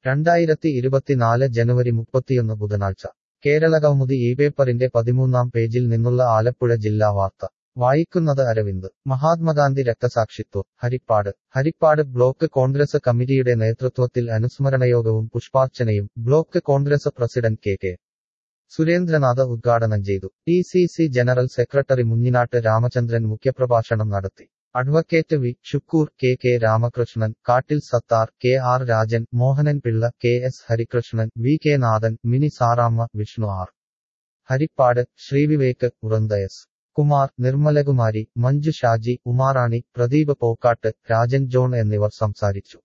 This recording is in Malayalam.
രണ്ടായിരത്തി ഇരുപത്തിനാല് ജനുവരി മുപ്പത്തിയൊന്ന് ബുധനാഴ്ച കേരളകൗമുദി ഈ പേപ്പറിന്റെ പതിമൂന്നാം പേജിൽ നിന്നുള്ള ആലപ്പുഴ ജില്ലാ വാർത്ത വായിക്കുന്നത് അരവിന്ദ് മഹാത്മാഗാന്ധി രക്തസാക്ഷിത്വം ഹരിപ്പാട് ഹരിപ്പാട് ബ്ലോക്ക് കോൺഗ്രസ് കമ്മിറ്റിയുടെ നേതൃത്വത്തിൽ അനുസ്മരണയോഗവും പുഷ്പാർച്ചനയും block congress president K K Surendranath ഉദ്ഘാടനം ചെയ്തു D C C general secretary Munjinad Ramachandran മുഖ്യപ്രഭാഷണം നടത്തി advocate V Shukkoor K K Ramakrishnan Kattil Sathar K R Rajan Mohanan Pillai K S Harikrishnan V K Nathan Mini Saramma Vishnu R Harippad Srivivek ഉറന്തയസ് കുമാർ നിർമ്മലകുമാരി മഞ്ജു ഷാജി ഉമാറാണി പ്രദീപ് പോക്കാട്ട് രാജൻ ജോൺ എന്നിവർ സംസാരിച്ചു